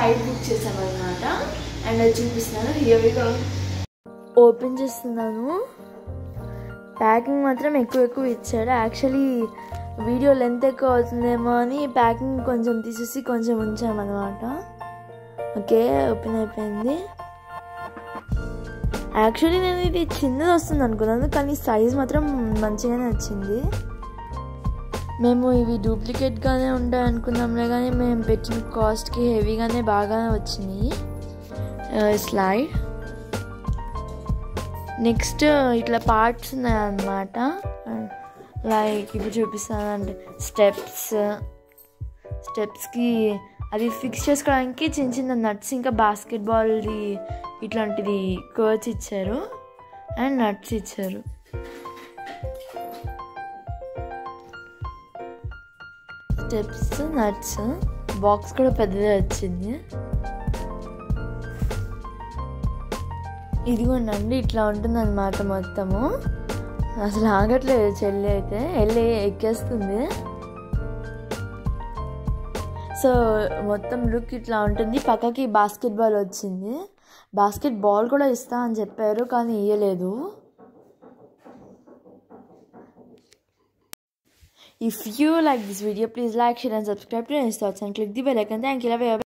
Flight book చేసామన్నమాట and అది చూపిస్తున్నాను హియర్గా ఓపెన్ చేస్తున్నాను ప్యాకింగ్ మాత్రం ఎక్కువ ఎక్కువ ఇచ్చాడు యాక్చువల్లీ వీడియో లెంత్ ఎక్కువ అవుతుందేమో అని ప్యాకింగ్ కొంచెం తీసేసి కొంచెం ఉంచామన్నమాట ఓకే ఓపెన్ అయిపోయింది యాక్చువల్లీ నేను ఇది చిన్నది వస్తుంది అనుకున్నాను కానీ సైజ్ మాత్రం మంచిగానే వచ్చింది మేము ఇవి డూప్లికేట్గానే ఉంటాయి అనుకున్నాంలే కానీ మేము పెట్టిన కాస్ట్కి హెవీగానే బాగానే వచ్చినాయి స్లైడ్ నెక్స్ట్ ఇట్లా పార్ట్స్ ఉన్నాయి అన్నమాట లైక్ ఇప్పుడు చూపిస్తాను అంటే స్టెప్స్ స్టెప్స్కి అది ఫిక్స్ చేసుకోవడానికి చిన్న చిన్న నట్స్ ఇంకా బాస్కెట్బాల్ది ఇట్లాంటిది కోచ్ ఇచ్చారు అండ్ నట్స్ ఇచ్చారు స్టెప్స్ నట్స్ బాక్స్ కూడా పెద్దదే వచ్చింది ఇదిగోండి ఇట్లా ఉంటుంది అనమాట మొత్తము అసలు ఆగట్లేదు చెల్లి అయితే వెళ్ళి ఎక్కేస్తుంది సో మొత్తం లుక్ ఇట్లా ఉంటుంది పక్కకి బాస్కెట్ బాల్ వచ్చింది బాస్కెట్ బాల్ కూడా ఇస్తా అని చెప్పారు కానీ ఇయ్యలేదు If you like this video, please like, share and subscribe to Insta and click the bell icon. Thank you. Love you.